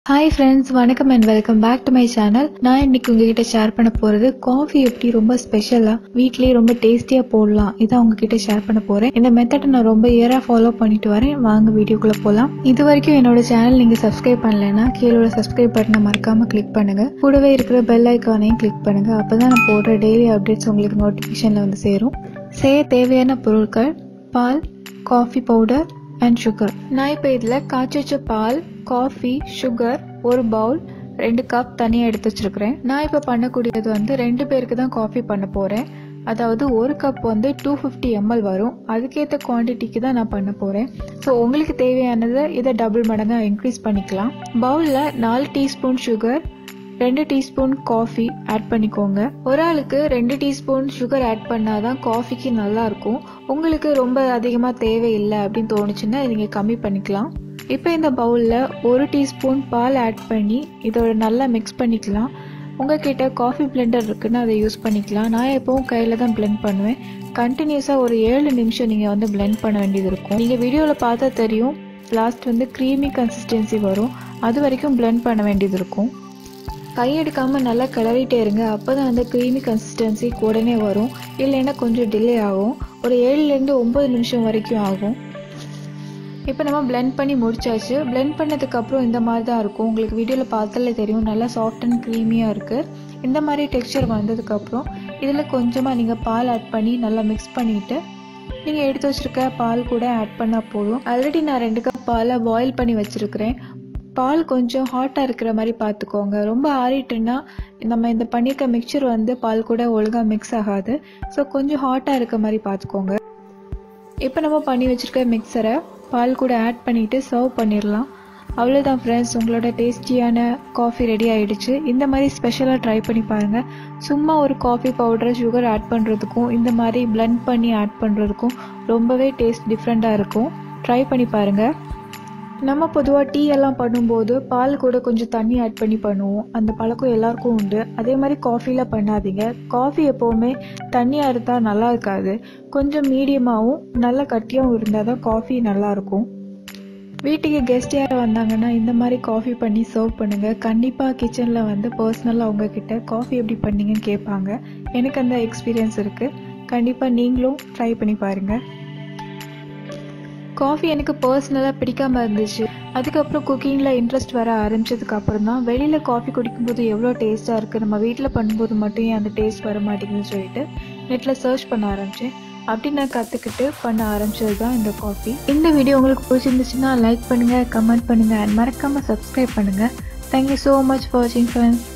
hi friends வணக்கம் and welcome back to my channel நான் இன்னைக்கு உங்ககிட்ட ஷேர் பண்ண போறது காஃபி எப்படி ரொம்ப ஸ்பெஷலா வீட்லயே ரொம்ப டேஸ்டியா போடலாம் இதான் உங்ககிட்ட ஷேர் பண்ண போறேன் இந்த மெத்தடை நான் ரொம்ப இயரா ஃபாலோ பண்ணிட்டு வரேன் வாங்க வீடியோக்குள்ள போலாம் இது வரைக்கும் என்னோட சேனல் நீங்க சப்ஸ்கிரைப் பண்ணலைன்னா கீழே உள்ள சப்ஸ்கிரைப் பட்டனை மறக்காம கிளிக் பண்ணுங்க கூடவே இருக்கிற பெல் ஐக்கானையும் கிளிக் பண்ணுங்க அப்பதான் நான் போடுற டெய்லி அப்டேட்ஸ் உங்களுக்கு நோட்டிபிகேஷன்ல வந்து சேரும் செய்ய தேவையான பொருட்கள் பால் காஃபி பவுடர் அண்ட் சுகர் நான் இப்போ இதில் காய்ச்சி வச்ச பால் காஃபி சுகர் ஒரு பவுல் ரெண்டு கப் தனியாக எடுத்து வச்சிருக்கிறேன் நான் இப்போ பண்ணக்கூடியது வந்து ரெண்டு பேருக்கு தான் காஃபி பண்ண போகிறேன் அதாவது ஒரு கப் வந்து டூ ஃபிஃப்டி எம்எல் வரும் அதுக்கேற்ற குவான்டிட்டிக்கு தான் நான் பண்ண போகிறேன் ஸோ உங்களுக்கு தேவையானதை இதை டபுள் மடங்காக இன்க்ரீஸ் பண்ணிக்கலாம் பவுலில் நாலு டீஸ்பூன் சுகர் ரெண்டு டீஸ்பூன் காஃபி ஆட் பண்ணிக்கோங்க ஒரு ஆளுக்கு ரெண்டு டீஸ்பூன் சுகர் ஆட் பண்ணாதான் காஃபிக்கு நல்லா இருக்கும் உங்களுக்கு ரொம்ப அதிகமாக தேவையில்லை அப்படின்னு தோணுச்சுன்னா நீங்கள் கம்மி பண்ணிக்கலாம் இப்போ இந்த பவுலில் ஒரு டீஸ்பூன் பால் ஆட் பண்ணி இதோட நல்லா மிக்ஸ் பண்ணிக்கலாம் உங்ககிட்ட காஃபி பிளெண்டர் இருக்குன்னு அதை யூஸ் பண்ணிக்கலாம் நான் எப்பவும் கையில் தான் பிளெண்ட் பண்ணுவேன் கண்டினியூஸாக ஒரு ஏழு நிமிஷம் நீங்கள் வந்து பிளெண்ட் பண்ண வேண்டியது இருக்கும் நீங்கள் வீடியோவில் பார்த்தா தெரியும் லாஸ்ட் வந்து க்ரீமி கன்சிஸ்டன்சி வரும் அது வரைக்கும் பிளெண்ட் பண்ண வேண்டியது இருக்கும் கை எடுக்காமல் நல்லா கிளறிட்டே இருங்க அப்போ தான் அந்த க்ரீமி கன்சிஸ்டன்சி உடனே வரும் இல்லைன்னா கொஞ்சம் டிலே ஆகும் ஒரு ஏழுலேருந்து ஒம்பது நிமிஷம் வரைக்கும் ஆகும் இப்போ நம்ம பிளெண்ட் பண்ணி முடிச்சாச்சு பிளெண்ட் பண்ணதுக்கப்புறம் இந்த மாதிரி தான் இருக்கும் உங்களுக்கு வீடியோவில் பார்த்தாலே தெரியும் நல்லா சாஃப்ட் அண்ட் க்ரீமியாக இருக்குது இந்த மாதிரி டெக்ஸ்சர் வந்ததுக்கப்புறம் இதில் கொஞ்சமாக நீங்கள் பால் ஆட் பண்ணி நல்லா மிக்ஸ் பண்ணிவிட்டு நீங்கள் எடுத்து வச்சுருக்க பால் கூட ஆட் பண்ணால் போதும் ஆல்ரெடி நான் ரெண்டு கப் பாலை பாயில் பண்ணி வச்சுருக்கிறேன் பால் கொஞ்சம் ஹாட்டாக இருக்கிற மாதிரி பார்த்துக்கோங்க ரொம்ப ஆறிட்டுன்னா நம்ம இந்த பண்ணியிருக்க மிக்சர் வந்து பால் கூட ஒழுங்காக மிக்ஸ் ஆகாது ஸோ கொஞ்சம் ஹாட்டாக இருக்க மாதிரி பார்த்துக்கோங்க இப்போ நம்ம பண்ணி வச்சுருக்க மிக்சரை பால் கூட ஆட் பண்ணிவிட்டு சர்வ் பண்ணிடலாம் அவ்வளோதான் ஃப்ரெண்ட்ஸ் உங்களோட டேஸ்டியான காஃபி ரெடி ஆகிடுச்சு இந்த மாதிரி ஸ்பெஷலாக ட்ரை பண்ணி பாருங்கள் சும்மா ஒரு காஃபி பவுடரை சுகர் ஆட் பண்ணுறதுக்கும் இந்த மாதிரி பிளெண்ட் பண்ணி ஆட் பண்ணுறதுக்கும் ரொம்பவே டேஸ்ட் டிஃப்ரெண்ட்டாக இருக்கும் ட்ரை பண்ணி பாருங்கள் நம்ம பொதுவாக டீ எல்லாம் பண்ணும்போது பால் கூட கொஞ்சம் தண்ணி ஆட் பண்ணி பண்ணுவோம் அந்த பழக்கம் எல்லாருக்கும் உண்டு அதே மாதிரி காஃபியில் பண்ணாதீங்க காஃபி எப்போவுமே தண்ணியாக இருந்தால் நல்லா இருக்காது கொஞ்சம் மீடியமாகவும் நல்ல கட்டியாகவும் இருந்தால் தான் காஃபி நல்லாயிருக்கும் வீட்டுக்கு கெஸ்ட் யார் வந்தாங்கன்னா இந்த மாதிரி காஃபி பண்ணி சர்வ் பண்ணுங்கள் கண்டிப்பாக கிச்சனில் வந்து பர்சனலாக உங்ககிட்ட காஃபி எப்படி பண்ணீங்கன்னு கேட்பாங்க எனக்கு அந்த எக்ஸ்பீரியன்ஸ் இருக்குது கண்டிப்பாக நீங்களும் ட்ரை பண்ணி பாருங்கள் காஃபி எனக்கு பர்சனலாக பிடிக்காம இருந்துச்சு அதுக்கப்புறம் குக்கிங்கில் இன்ட்ரெஸ்ட் வர ஆரம்பிச்சதுக்கு அப்புறம் தான் வெளியில் காஃபி குடிக்கும்போது எவ்வளோ டேஸ்ட்டாக இருக்குது நம்ம வீட்டில் பண்ணும்போது மட்டும் ஏன் அந்த டேஸ்ட் வர மாட்டேங்குதுன்னு சொல்லிட்டு நெட்டில் சர்ச் பண்ண ஆரம்பித்தேன் அப்படி நான் கற்றுக்கிட்டு பண்ண ஆரம்பிச்சது தான் இந்த காஃபி இந்த வீடியோ உங்களுக்கு பிடிச்சிருந்துச்சுன்னா லைக் பண்ணுங்கள் கமெண்ட் பண்ணுங்கள் அண்ட் மறக்காமல் சப்ஸ்கிரைப் பண்ணுங்கள் தேங்க்யூ ஸோ மச் ஃபார் வாட்சிங் ஃப்ரெண்ட்ஸ்